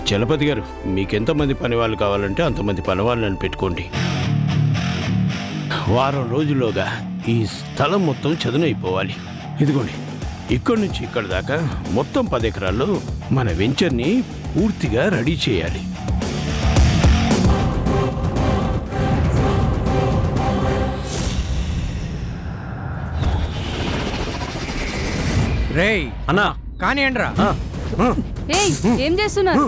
చలపతి గారు మీకెంతమంది పని వాళ్ళు కావాలంటే అంతమంది పని వాళ్ళని పెట్టుకోండి వారం రోజుల్లోగా ఈ స్థలం మొత్తం చదునైపోవాలి ఇదిగోండి ఇక్కడి నుంచి ఇక్కడ దాకా మొత్తం పది ఎకరాల్లో మన వెంచర్ని పూర్తిగా రెడీ చేయాలి రేయ్ అన్నా కానియండ్రా ఏయ్ ఏం చేస్తున్నారు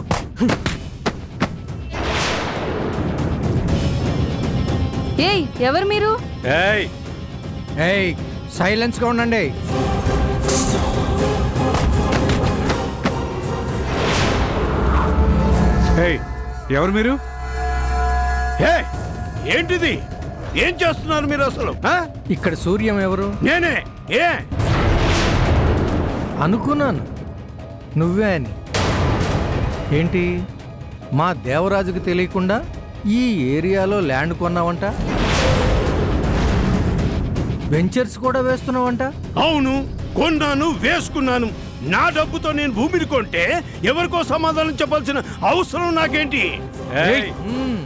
ఏయ్ ఎవరు మీరు ఏయ్ ఏయ్ సైలెన్స్ గా ఉండండి ఏయ్ ఎవరు మీరు హే ఏంటిది ఏం చేస్తున్నారు మీరు అసలు ఆ? ఇక్కడ సూర్యం ఎవరు నేనే ఏ అనుకున్నాను నువ్వే అని ఏంటి మా దేవరాజుకి తెలియకుండా ఈ ఏరియాలో ల్యాండ్ కొన్నావంట వెంచర్స్ కూడా వేస్తున్నావంట అవును కొన్నాను వేసుకున్నాను నా డబ్బుతో నేను భూమిని కొంటే ఎవరికో సమాధానం చెప్పాల్సిన అవసరం నాకేంటి ఏయ్ మ్మ్.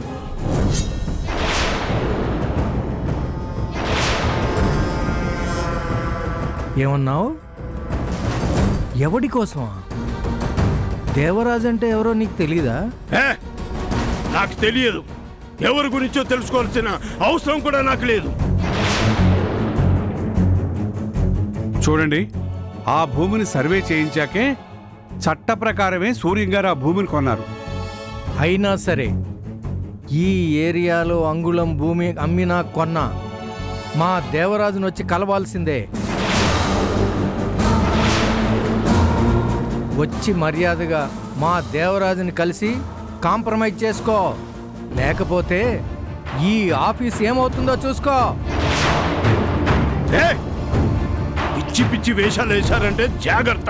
ఏమన్నావు ఎవడి కోసమా దేవరాజు అంటే ఎవరో నీకు తెలీదా ఏ? నాకు తెలియదు ఎవరి గురించో తెలుసుకోవాల్సిన అవసరం కూడా నాకు లేదు చూడండి ఆ భూమిని సర్వే చేయించాకే చట్ట ప్రకారమే సూర్యం గారు ఆ భూమిని కొన్నారు అయినా సరే ఈ ఏరియాలో అంగుళం భూమి అమ్మినా కొన్నా మా దేవరాజును వచ్చి కలవాల్సిందే వచ్చి మర్యాదగా మా దేవరాజుని కలిసి కాంప్రమైజ్ చేసుకో లేకపోతే ఈ ఆఫీస్ ఏమవుతుందో చూసుకో ఏ? పిచ్చి పిచ్చి వేషాలు వేశారంటే జాగ్రత్త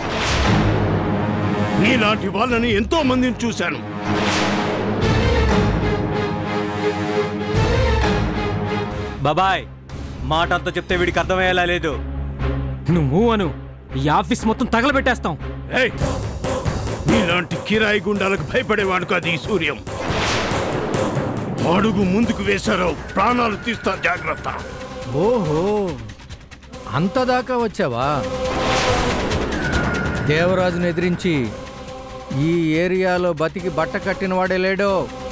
నీలాంటి వాళ్ళని ఎంతో మందిని చూశాను బాబాయ్ మాట అంతా చెప్తే వీడికి అర్థమయ్యేలా లేదు నువ్వు అను ఈ ఆఫీస్ మొత్తం తగలబెట్టేస్తాం ఏయ్! నీలాంటి కిరాయి గుండాలకు భయపడేవాడు కాదు ఈ సూర్యం అడుగు ముందుకు వేశారో ప్రాణాలు తీస్తా జాగ్రత్త ఓహో అంతదాకా వచ్చావా దేవరాజును ఎదిరించి ఈ ఏరియాలో బతికి బట్ట కట్టిన వాడే లేడో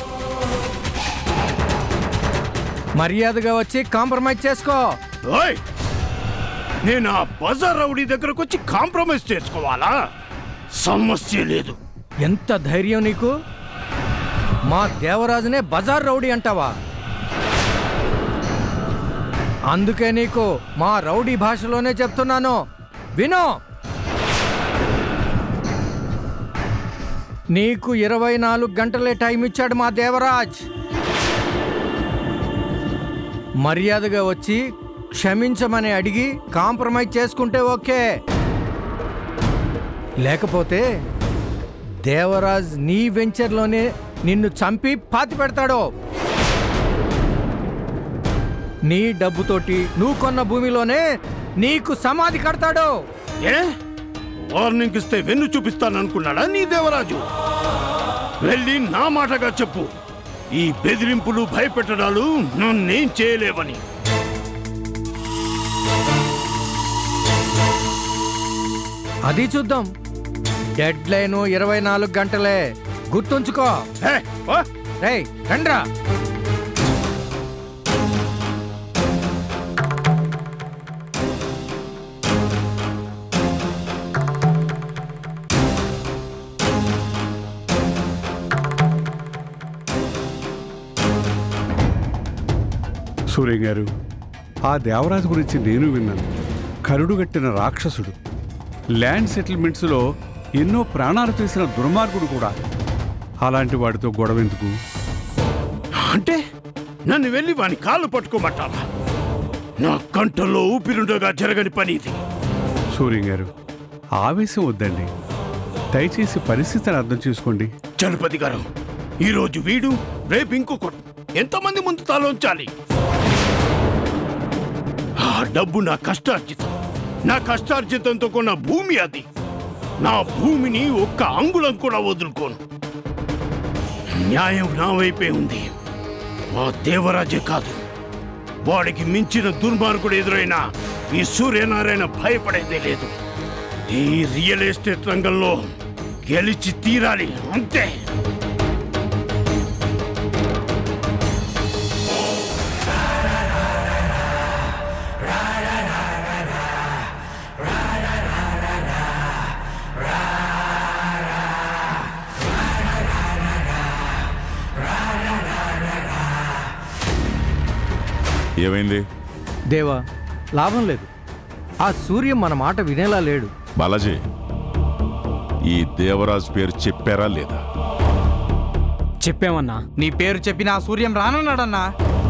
మర్యాదగా వచ్చి కాంప్రమైజ్ చేసుకో ఓయ్ నేను ఆ బజార్ రౌడీ దగ్గరకు వచ్చి కాంప్రమైజ్ చేసుకోవాలా సమస్య లేదు ఎంత ధైర్యం నీకు మా దేవరాజునే బజార్ రౌడీ అంటావా అందుకే నీకు మా రౌడీ భాషలోనే చెప్తున్నాను వినో నీకు ఇరవై నాలుగు గంటలే టైం ఇచ్చాడు మా దేవరాజ్ మర్యాదగా వచ్చి క్షమించమని అడిగి కాంప్రమైజ్ చేసుకుంటే ఓకే లేకపోతే దేవరాజ్ నీ వెంచర్లోనే నిన్ను చంపి పాతి పెడతాడు నీ డబ్బుతోటి నువ్వు కొన్న భూమిలోనే నీకు సమాధి కడతాడు ఏ వార్నింగ్ ఇస్తే వెన్ను చూపిస్తాననుకున్నాడా నీ దేవరాజు వెళ్ళి నా మాటగా చెప్పు ఈ బెదిరింపులు భయపెట్టడాలు నన్నేం చేయలేవని అది చూద్దాం డెడ్ లైన్ ఇరవై నాలుగు గంటలే గుర్తుంచుకో ఏ, ఓ, రేయ్ రండ్రా సూర్యం గారు ఆ దేవరాజు గురించి నేను విన్నాను కరుడుగట్టిన రాక్షసుడు ల్యాండ్ సెటిల్మెంట్స్లో ఎన్నో ప్రాణాలు తీసిన దుర్మార్గుడు కూడా అలాంటి వాడితో గొడవెందుకు అంటే నన్ను వెళ్ళి వాని కాళ్ళు పట్టుకోమంటావా నా కంఠంలో ఊపిరుండగా జరగని పని ఇది సూర్యం గారు ఆవేశం వద్దండి దయచేసి పరిస్థితిని అర్థం చేసుకోండి చలపతి గారు ఈరోజు వీడు రేపు ఇంకొకడు ఎంతమంది ముందు తలోంచాలి ఆ డబ్బు నా కష్టార్జితం నా కష్టార్జితంతో కొన్న భూమి అది నా భూమిని ఒక్క అంగుళం కూడా వదులుకోను న్యాయం నా వైపే ఉంది మా దేవరాజే కాదు వాడికి మించిన దుర్మార్గుడు ఎదురైనా ఈ సూర్యనారాయణ భయపడేదే లేదు ఈ రియల్ ఎస్టేట్ రంగంలో గెలిచి తీరాలి అంతే ఏమైంది దేవా లాభం లేదు ఆ సూర్యం మన మాట వినేలా లేడు బాలాజీ ఈ దేవరాజ్ పేరు చెప్పారా లేదా చెప్పామన్నా నీ పేరు చెప్పిన ఆ సూర్యం రానన్నాడన్నా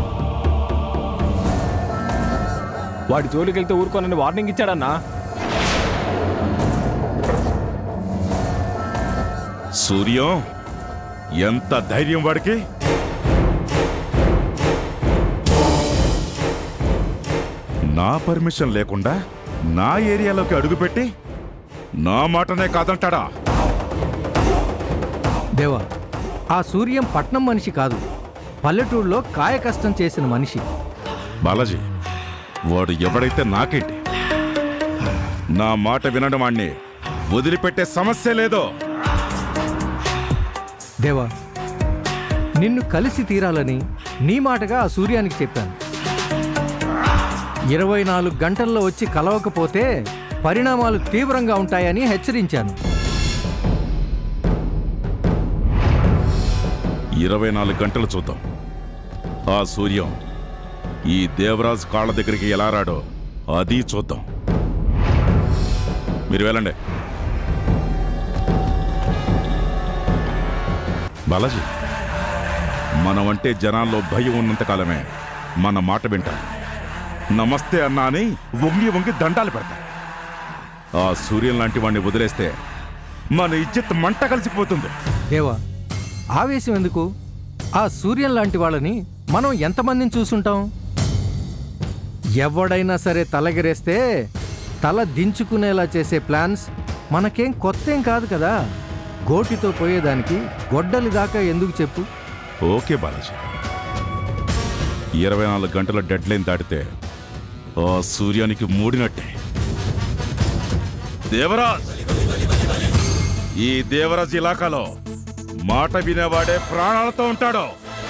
వాడి జోలికి వెళ్తే ఊరుకోనని వార్నింగ్ ఇచ్చాడన్నా సూర్యం ఎంత ధైర్యం వాడికి నా పర్మిషన్ లేకుండా నా ఏరియాలోకి అడుగుపెట్టి నా మాటనే కాదంటాడా దేవా ఆ సూర్యం పట్నం మనిషి కాదు పల్లెటూరులో కాయ కష్టం చేసిన మనిషి బాలాజీ వాడు ఎవడైతే నాకేంటి నా మాట వినడం వాణ్ణి వదిలిపెట్టే సమస్య లేదో దేవా నిన్ను కలిసి తీరాలని నీ మాటగా ఆ సూర్యానికి చెప్పాను ఇరవై నాలుగు గంటల్లో వచ్చి కలవకపోతే పరిణామాలు తీవ్రంగా ఉంటాయని హెచ్చరించాను ఇరవై నాలుగు గంటలు చూద్దాం ఆ సూర్యం ఈ దేవరాజ్ కాళ్ళ దగ్గరికి ఎలా రాడో అది చూద్దాం మీరు వెళ్ళండి బాలాజీ మనమంటే జనాల్లో భయం ఉన్నంతకాలమే మన మాట వింటారు నమస్తే అన్నా అని వంగి వంగి దండాలు పెడతారు ఆ సూర్యం లాంటి వాడిని వదిలేస్తే మన ఇజ్జత్ మంట కలిసిపోతుంది దేవా ఆవేశం ఎందుకు ఆ సూర్యం లాంటి వాళ్ళని మనం ఎంతమందిని చూసుంటాం ఎవడైనా సరే తలగిరేస్తే తల దించుకునేలా చేసే ప్లాన్స్ మనకేం కొత్తేం కాదు కదా గోటితో పోయేదానికి గొడ్డలి దాకా ఎందుకు చెప్పు ఓకే బాలాజీ ఇరవై నాలుగు గంటల డెడ్ లైన్ దాటితే ఆ సూర్యానికి మూడినట్టే దేవరాజ్ ఈ దేవరాజ్ ఇలాకాలో మాట వినేవాడే ప్రాణాలతో ఉంటాడు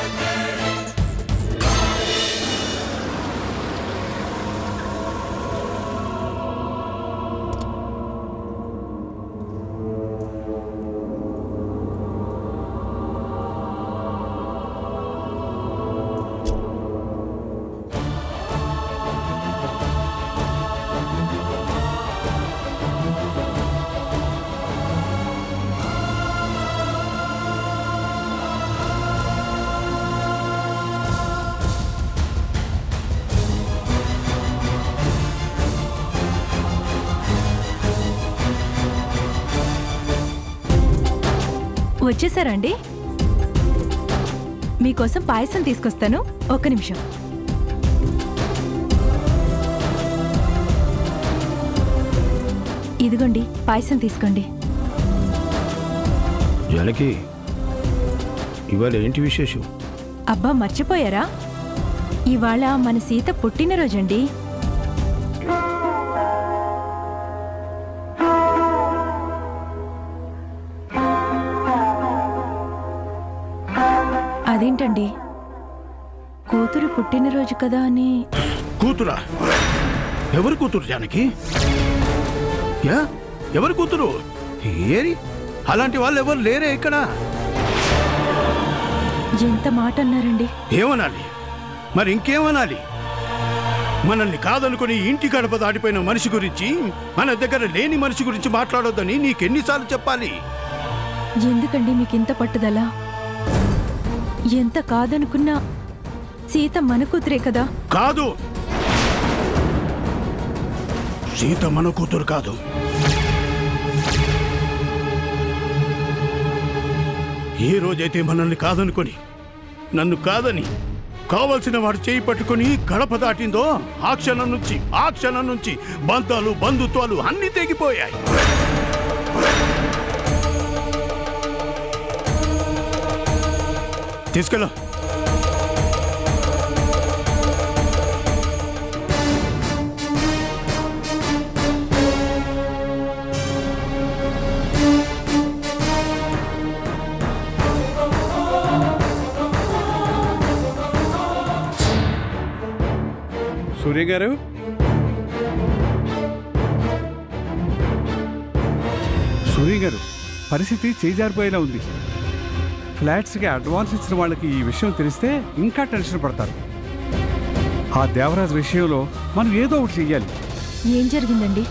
వచ్చేసారండి మీకోసం పాయసం తీసుకొస్తాను ఒక్క నిమిషం ఇదిగోండి పాయసం తీసుకోండి జానకి ఇవాళ ఏంటి విశేషం అబ్బా మర్చిపోయారా ఇవాళ మన సీత పుట్టినరోజండి అదేంటండి కూతురు పుట్టినరోజు కదా అని కూతురా ఎవరు కూతురు జానకి యా ఎవరు కూతురు ఏరి అలాంటి వాళ్ళు ఎవరు లేరే ఇక్కడ ఎంత మాట అన్నారండి ఏమనాలి మరి ఇంకేమనాలి మనల్ని కాదనుకుని ఇంటి గడప దాటిపోయిన మనిషి గురించి మన దగ్గర లేని మనిషి గురించి మాట్లాడొద్దని నీకెన్నిసార్లు చెప్పాలి ఎందుకండి మీకింత పట్టుదల ఎంత కాదనుకున్నా సీత మన కూతురే కదా కాదు సీత మన కూతురు కాదు ఏ రోజైతే మనల్ని కాదనుకొని నన్ను కాదని కావలసిన వాడు చేయి పట్టుకొని గడప దాటిందో ఆ క్షణం నుంచి ఆ క్షణం నుంచి బంధాలు బంధుత్వాలు అన్నీ తెగిపోయాయి తీసుకెళ్ళు సూర్య గారు సూర్య గారు పరిస్థితి చేజారిపోయేలా ఉంది ఫ్లాట్స్కి అడ్వాన్స్ ఇచ్చిన వాళ్ళకి ఈ విషయం తెలిస్తే ఇంకా టెన్షన్ పడతారు ఆ దేవరాజ్ విషయంలో మనం ఏదో ఒకటి చెయ్యాలి ఏం జరిగిందండి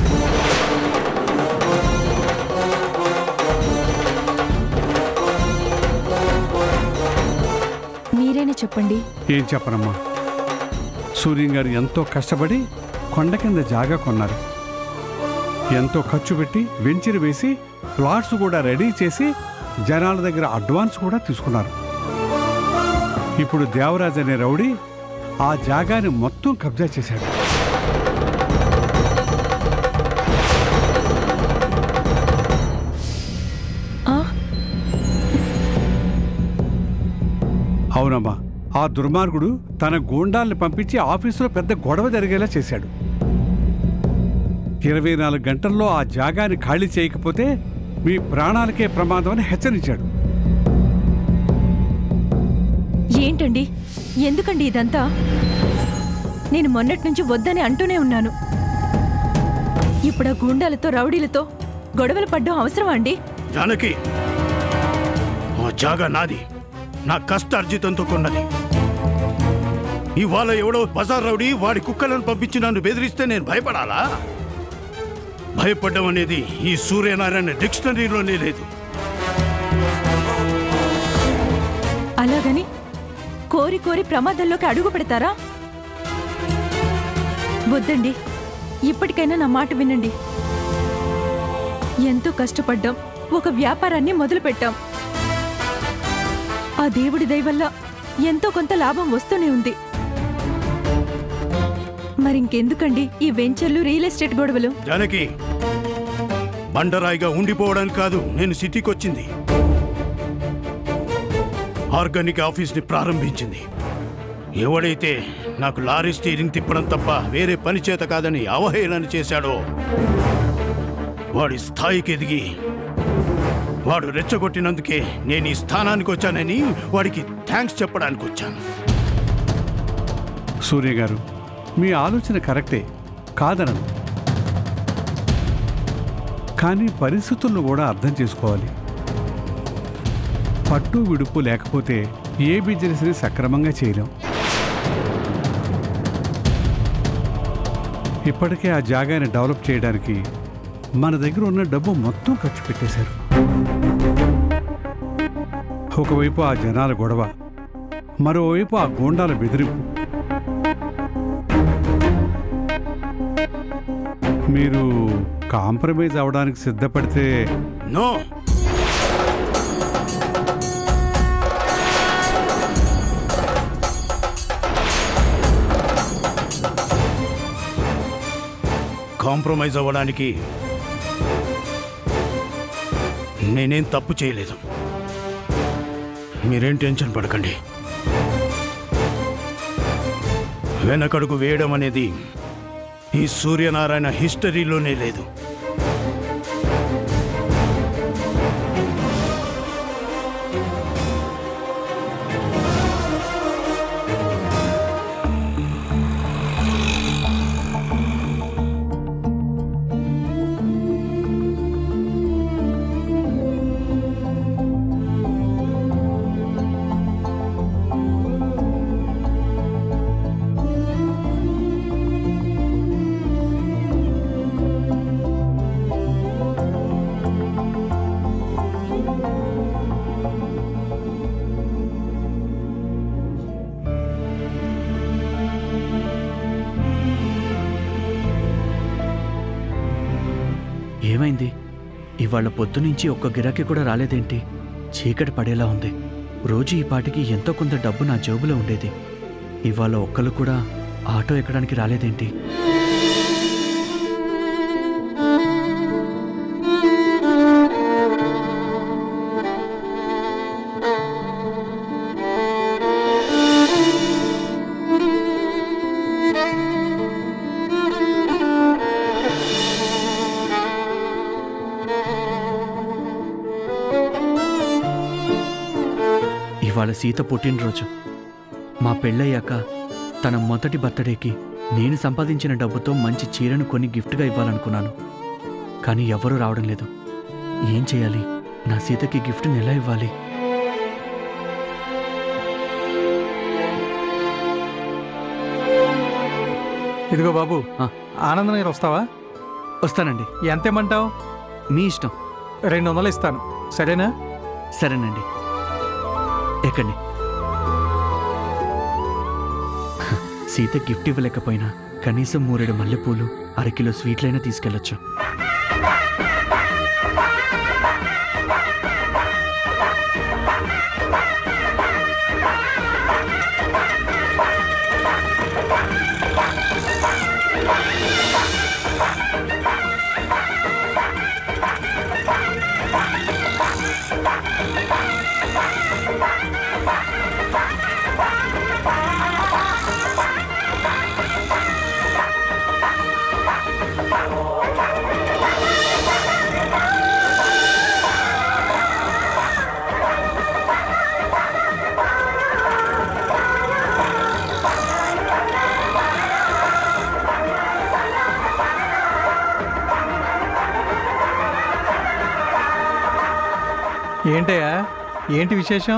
మీరేనే చెప్పండి ఏం చెప్పనమ్మా సూర్యం గారు ఎంతో కష్టపడి కొండ కింద జాగా కొన్నారు ఎంతో ఖర్చు పెట్టి వెంచర్ వేసి ప్లాట్స్ కూడా రెడీ చేసి జనాల దగ్గర అడ్వాన్స్ కూడా తీసుకున్నారు ఇప్పుడు దేవరాజ్ అనే రౌడీ ఆ జాగాని మొత్తం కబ్జా చేశాడు ఆ అవునమ్మా ఆ దుర్మార్గుడు తన గూండాల్ని పంపించి ఆఫీసులో పెద్ద గొడవ జరిగేలా చేశాడు ఇరవై నాలుగు గంటల్లో ఆ జాగాని ఖాళీ చేయకపోతే మీ ప్రాణాలకే ప్రమాదం అని హెచ్చరించాడు ఏంటండి ఎందుకండి ఇదంతా నేను మొన్నటి నుంచి వద్దని అంటూనే ఉన్నాను ఇప్పుడు ఆ గూండాలతో రౌడీలతో గొడవలు పడ్డం అవసరమా అండి జానకి ఆ జాగా నాది నా కష్టార్జితంతో కొన్నది ఇవాళ ఎవడో బజార్ రౌడీ వాడి కుక్కలను పంపించి నన్ను బెదిరిస్తే నేను భయపడాలా భయపడ్డం అనేది ఈ సూర్యనారాయణ డిక్షనరీలోనే లేదు అలాగని కోరి కోరి ప్రమాదంలోకి అడుగు పెడతారా వద్దండి ఇప్పటికైనా నా మాట వినండి ఎంతో కష్టపడ్డాం ఒక వ్యాపారాన్ని మొదలుపెట్టాం ఆ దేవుడి దయ వల్ల ఎంతో కొంత లాభం వస్తూనే ఉంది మరింకెందుకండి ఈ వెంచర్లు రియల్ ఎస్టేట్ గొడవలు జానకి బండరాయిగా ఉండిపోవడానికి కాదు నేను సిటీకి వచ్చింది ఆర్గానిక్ ఆఫీస్ని ప్రారంభించింది ఎవడైతే నాకు లారీ స్టీరింగ్ తిప్పడం తప్ప వేరే పని చేత కాదని అవహేళన చేశాడో వాడి స్థాయికి ఎదిగి వాడు రెచ్చగొట్టినందుకే నేను ఈ స్థానానికి వచ్చానని వాడికి థ్యాంక్స్ చెప్పడానికి వచ్చాను సూర్య గారు మీ ఆలోచన కరెక్టే కాదనను కానీ పరిస్థితులను కూడా అర్థం చేసుకోవాలి పట్టు విడుపు లేకపోతే ఏ బిజినెస్ని సక్రమంగా చేయలేం ఇప్పటికే ఆ జాగాని డెవలప్ చేయడానికి మన దగ్గర ఉన్న డబ్బు మొత్తం ఖర్చు పెట్టేశారు ఒకవైపు ఆ జనాల గొడవ మరోవైపు ఆ గోండాల బెదిరింపు మీరు కాంప్రమైజ్ అవడానికి సిద్ధపడితే నో కాంప్రమైజ్ అవ్వడానికి నేనేం తప్పు చేయలేదు మీరేం టెన్షన్ పడకండి వెనకడుగు వేయడం అనేది ఈ సూర్యనారాయణ హిస్టరీలోనే లేదు ఏమైంది ఇవాళ పొద్దునుంచి ఒక్క గిరాకీ కూడా రాలేదేంటి చీకటి పడేలా ఉంది రోజు ఈ పాటికి ఎంతో కొంత డబ్బు నా జేబులో ఉండేది ఇవాళ ఒక్కరు కూడా ఆటో ఎక్కడానికి రాలేదేంటి ఇవాళ సీత పుట్టినరోజు మా పెళ్ళయ్యాక తన మొదటి బర్త్డేకి నేను సంపాదించిన డబ్బుతో మంచి చీరను కొని గిఫ్ట్గా ఇవ్వాలనుకున్నాను కానీ ఎవరూ రావడం లేదు ఏం చేయాలి నా సీతకి గిఫ్ట్ని ఎలా ఇవ్వాలి ఇదిగో బాబు ఆ. ఆనందనగర్ వస్తావా వస్తానండి ఎంత ఇమ్మంటావు మీ ఇష్టం రెండు వందలు ఇస్తాను సరేనా సరేనండి ఎక్కండి సీత గిఫ్ట్ ఇవ్వలేకపోయినా కనీసం మూరెడు మల్లెపూలు అరకిలో స్వీట్లైనా తీసుకెళ్ళొచ్చు ఏంటయ్యా ఏంటి విశేషం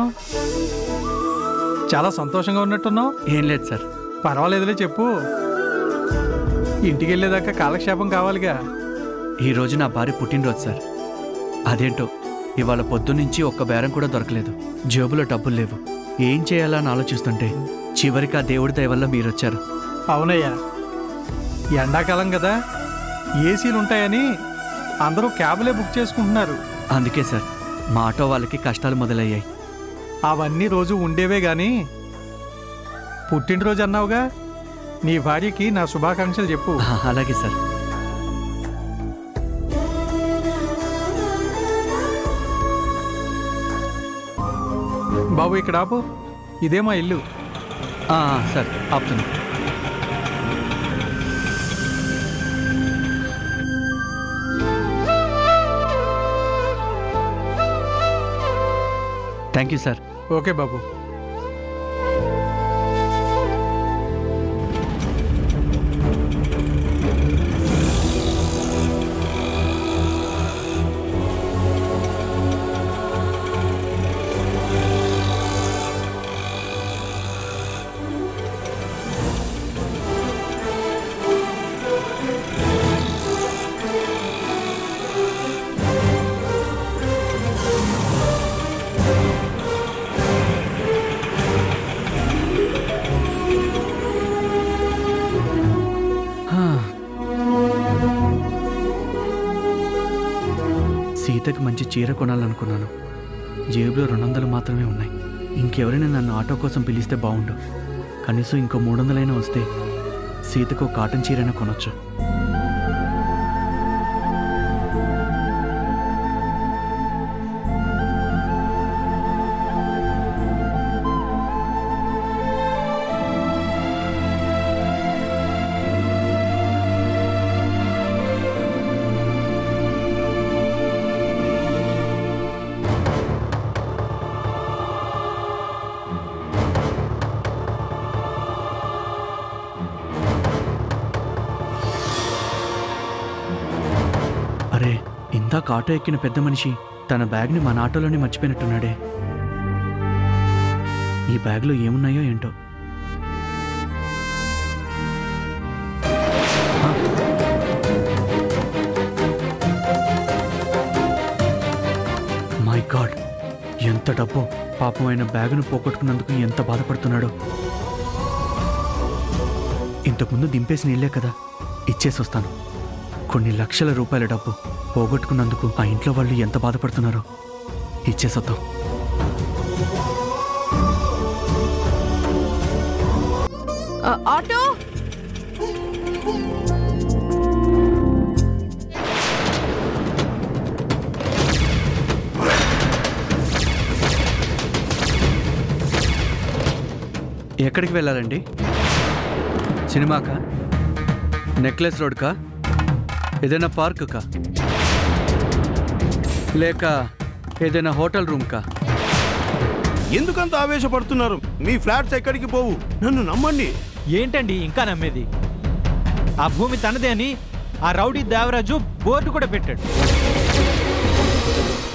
చాలా సంతోషంగా ఉన్నట్టున్నావు ఏం లేదు సార్ పర్వాలేదులే చెప్పు ఇంటికి వెళ్ళేదాకా కాలక్షేపం కావాలిగా ఈ రోజు నా భార్య పుట్టినరోజు సార్ అదేంటో ఇవాళ పొద్దున్నుంచి ఒక్క బేరం కూడా దొరకలేదు జేబులో డబ్బులు లేవు ఏం చేయాలా అని ఆలోచిస్తుంటే చివరికి ఆ దేవుడి దయ వల్ల మీరొచ్చారు అవునయ్యా ఎండాకాలం కదా ఏసీలు ఉంటాయని అందరూ క్యాబులే బుక్ చేసుకుంటున్నారు అందుకే సార్ మా ఆటో వాళ్ళకి కష్టాలు మొదలయ్యాయి అవన్నీ రోజు ఉండేవే గాని పుట్టినరోజు అన్నావుగా నీ భార్యకి నా శుభాకాంక్షలు చెప్పు ఆ, అలాగే సార్ బాబు ఇక్కడ ఆపు ఇదే మా ఇల్లు ఆ, ఆ, సార్ ఆపుతున్నా థ్యాంక్ యూ సార్ ఓకే బాబు హా. సీతకి మంచి చీర కొనాలనుకున్నాను జేబులో రెండు వందలు మాత్రమే ఉన్నాయి ఇంకెవరైనా నన్ను ఆటో కోసం పిలిస్తే బాగుండు కనీసం ఇంకో మూడు వందలైనా వస్తే సీతకు ఒక కాటన్ చీరైనా కొనొచ్చు అరే ఇందాక ఆటో ఎక్కిన పెద్ద మనిషి తన బ్యాగ్ని మన ఆటోలోనే మర్చిపోయినట్టున్నాడే ఈ బ్యాగ్లో ఏమున్నాయో ఏంటో ఆ? మై గాడ్ ఎంత డబ్బు పాపం ఆయన బ్యాగును పోగొట్టుకున్నందుకు ఎంత బాధపడుతున్నాడో ఇంతకుముందు దింపేసి నీళ్ళే కదా ఇచ్చేసి వస్తాను కొన్ని లక్షల రూపాయల డబ్బు పోగొట్టుకున్నందుకు ఆ ఇంట్లో వాళ్ళు ఎంత బాధపడుతున్నారో ఇచ్చేసొద్దాం ఆ, ఆటో ఎక్కడికి వెళ్ళాలండి సినిమాకా నెక్లెస్ రోడ్కా ఏదైనా పార్కుకా లేక ఏదైనా హోటల్ రూమ్కా ఎందుకంత ఆవేశపడుతున్నారు మీ ఫ్లాట్స్ ఎక్కడికి పోవు నన్ను నమ్మండి ఏంటండి ఇంకా నమ్మేది ఆ భూమి తనదే అని ఆ రౌడీ దేవరాజు బోర్డు కూడా పెట్టాడు